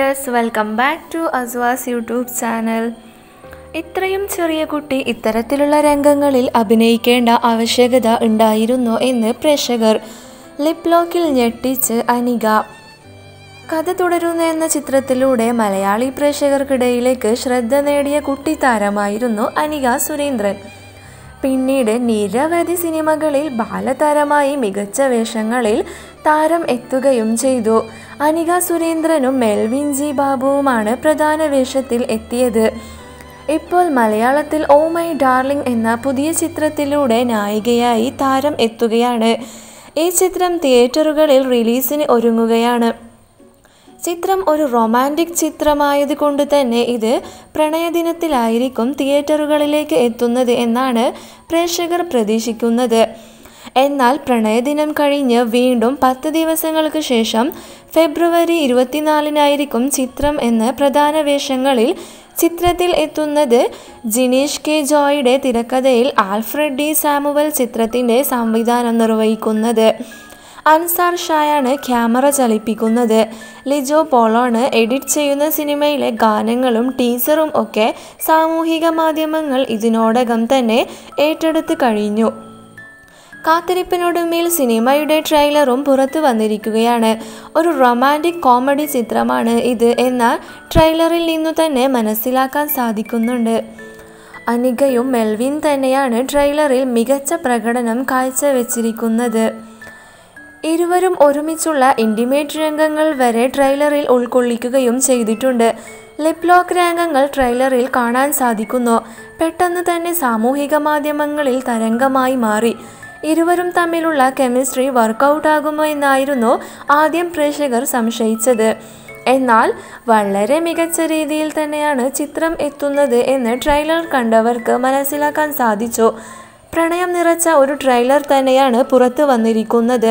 dears welcome back to അസ്വാസ് YouTube channel ഇത്രയും ചെറിയ കുട്ടി ഇത്തരത്തിലുള്ള രംഗങ്ങളിൽ അഭിനയിക്കേണ്ട ആവശ്യകത ഉണ്ടായിരുന്നോ എന്ന് പ്രേക്ഷകർ ലിപ് ലോക്കിൽ ഞെട്ടിച്ച് അനിക കഥ തുടരുന്നു എന്ന ചിത്രത്തിലൂടെ മലയാളി പ്രേക്ഷകർക്കിടയിലേക്ക് ശ്രദ്ധ നേടിയ കുട്ടിത്താരമായിരുന്നു അനിക സുരേന്ദ്രൻ പിന്നീട് നിരവധി സിനിമകളിൽ ബാലതാരമായി മികച്ച വേഷങ്ങളിൽ താരം എത്തുകയും ചെയ്തു അനിക സുരേന്ദ്രനും മെൽവിൻ ജി ബാബുവുമാണ് പ്രധാന വേഷത്തിൽ എത്തിയത് ഇപ്പോൾ മലയാളത്തിൽ ഓ മൈ ഡാർലിംഗ് എന്ന പുതിയ ചിത്രത്തിലൂടെ നായികയായി താരം എത്തുകയാണ് ഈ ചിത്രം തിയേറ്ററുകളിൽ റിലീസിന് ഒരുങ്ങുകയാണ് ചിത്രം ഒരു റൊമാൻറ്റിക് ചിത്രമായതുകൊണ്ട് തന്നെ ഇത് പ്രണയദിനത്തിലായിരിക്കും തിയേറ്ററുകളിലേക്ക് എത്തുന്നത് എന്നാണ് പ്രേക്ഷകർ പ്രതീക്ഷിക്കുന്നത് എന്നാൽ പ്രണയദിനം കഴിഞ്ഞ് വീണ്ടും പത്ത് ദിവസങ്ങൾക്ക് ശേഷം ഫെബ്രുവരി ഇരുപത്തിനാലിനായിരിക്കും ചിത്രം എന്ന് പ്രധാന വേഷങ്ങളിൽ ചിത്രത്തിൽ എത്തുന്നത് ജിനീഷ് കെ ജോയുടെ തിരക്കഥയിൽ ആൽഫ്രഡ് ഡി സാമുവൽ ചിത്രത്തിൻ്റെ സംവിധാനം നിർവഹിക്കുന്നത് അൻസാർ ഷായാണ് ക്യാമറ ചലിപ്പിക്കുന്നത് ലിജോ പോളോണ് എഡിറ്റ് ചെയ്യുന്ന സിനിമയിലെ ഗാനങ്ങളും ടീസറും ഒക്കെ സാമൂഹിക മാധ്യമങ്ങൾ ഇതിനോടകം തന്നെ ഏറ്റെടുത്ത് കഴിഞ്ഞു കാത്തിരിപ്പിനൊടുമേൽ സിനിമയുടെ ട്രെയിലറും പുറത്തു വന്നിരിക്കുകയാണ് ഒരു റൊമാൻറ്റിക് കോമഡി ചിത്രമാണ് ഇത് എന്ന ട്രെയിലറിൽ നിന്നു തന്നെ മനസ്സിലാക്കാൻ സാധിക്കുന്നുണ്ട് അനികയും മെൽവിൻ തന്നെയാണ് ട്രെയിലറിൽ മികച്ച പ്രകടനം കാഴ്ചവെച്ചിരിക്കുന്നത് ഇരുവരും ഒരുമിച്ചുള്ള ഇൻറ്റിമേറ്റ് രംഗങ്ങൾ വരെ ട്രെയിലറിൽ ഉൾക്കൊള്ളിക്കുകയും ചെയ്തിട്ടുണ്ട് ലിപ് ലോക്ക് രംഗങ്ങൾ ട്രെയിലറിൽ കാണാൻ സാധിക്കുന്നു പെട്ടെന്ന് തന്നെ സാമൂഹിക മാധ്യമങ്ങളിൽ തരംഗമായി മാറി ഇരുവരും തമ്മിലുള്ള കെമിസ്ട്രി വർക്കൗട്ട് ആകുമോ എന്നായിരുന്നു ആദ്യം പ്രേക്ഷകർ സംശയിച്ചത് എന്നാൽ വളരെ മികച്ച രീതിയിൽ തന്നെയാണ് ചിത്രം എത്തുന്നത് എന്ന് ട്രെയിലർ കണ്ടവർക്ക് മനസ്സിലാക്കാൻ സാധിച്ചു പ്രണയം നിറച്ച ഒരു ട്രെയിലർ തന്നെയാണ് പുറത്തു വന്നിരിക്കുന്നത്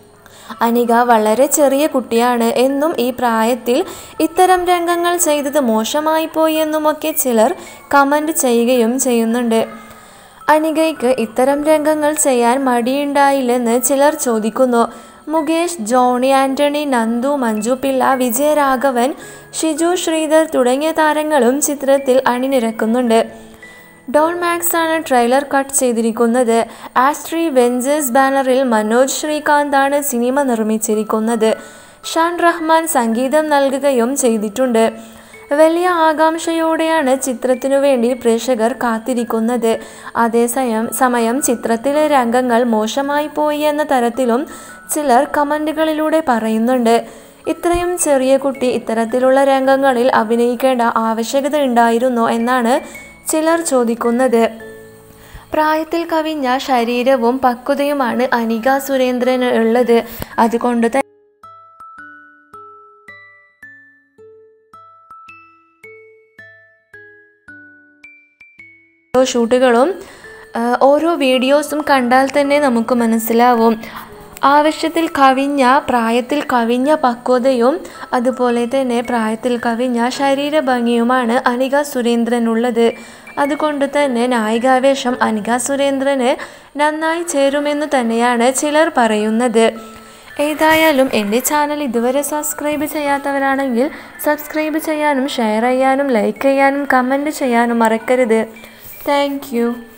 അനിക വളരെ ചെറിയ കുട്ടിയാണ് എന്നും ഈ പ്രായത്തിൽ ഇത്തരം രംഗങ്ങൾ ചെയ്തത് മോശമായി പോയി എന്നുമൊക്കെ ചിലർ കമൻ്റ് ചെയ്യുകയും ചെയ്യുന്നുണ്ട് അനികയ്ക്ക് ഇത്തരം രംഗങ്ങൾ ചെയ്യാൻ മടിയുണ്ടായില്ലെന്ന് ചിലർ ചോദിക്കുന്നു മുകേഷ് ജോണി ആന്റണി നന്ദു മഞ്ജു പിള്ള വിജയരാഘവൻ ഷിജു ശ്രീധർ തുടങ്ങിയ താരങ്ങളും ചിത്രത്തിൽ അണിനിരക്കുന്നുണ്ട് ഡോൺ മാക്സ് ആണ് ട്രെയിലർ കട്ട് ചെയ്തിരിക്കുന്നത് ആസ്ട്രി വെഞ്ചേഴ്സ് ബാനറിൽ മനോജ് ശ്രീകാന്താണ് സിനിമ നിർമ്മിച്ചിരിക്കുന്നത് ഷാൻ റഹ്മാൻ സംഗീതം നൽകുകയും ചെയ്തിട്ടുണ്ട് വലിയ ആകാംക്ഷയോടെയാണ് ചിത്രത്തിനു വേണ്ടി പ്രേക്ഷകർ കാത്തിരിക്കുന്നത് അതേസമയം സമയം ചിത്രത്തിലെ രംഗങ്ങൾ മോശമായി പോയി എന്ന തരത്തിലും ചിലർ കമൻറ്റുകളിലൂടെ പറയുന്നുണ്ട് ഇത്രയും ചെറിയ കുട്ടി ഇത്തരത്തിലുള്ള രംഗങ്ങളിൽ അഭിനയിക്കേണ്ട ആവശ്യകത ഉണ്ടായിരുന്നോ എന്നാണ് ചിലർ ചോദിക്കുന്നത് പ്രായത്തിൽ കവിഞ്ഞ ശരീരവും പക്വതയുമാണ് അനിക സുരേന്ദ്രന് ഉള്ളത് അതുകൊണ്ട് തന്നെ ഷൂട്ടുകളും ഓരോ വീഡിയോസും കണ്ടാൽ തന്നെ നമുക്ക് മനസ്സിലാവും ആവശ്യത്തിൽ കവിഞ്ഞ പ്രായത്തിൽ കവിഞ്ഞ പക്വതയും അതുപോലെ തന്നെ പ്രായത്തിൽ കവിഞ്ഞ ശരീരഭംഗിയുമാണ് അനിക സുരേന്ദ്രനുള്ളത് അതുകൊണ്ട് തന്നെ നായികാവേശം അനിക സുരേന്ദ്രന് നന്നായി ചേരുമെന്ന് തന്നെയാണ് ചിലർ പറയുന്നത് ഏതായാലും എൻ്റെ ചാനൽ ഇതുവരെ സബ്സ്ക്രൈബ് ചെയ്യാത്തവരാണെങ്കിൽ സബ്സ്ക്രൈബ് ചെയ്യാനും ഷെയർ ചെയ്യാനും ലൈക്ക് ചെയ്യാനും കമൻറ്റ് ചെയ്യാനും മറക്കരുത് താങ്ക്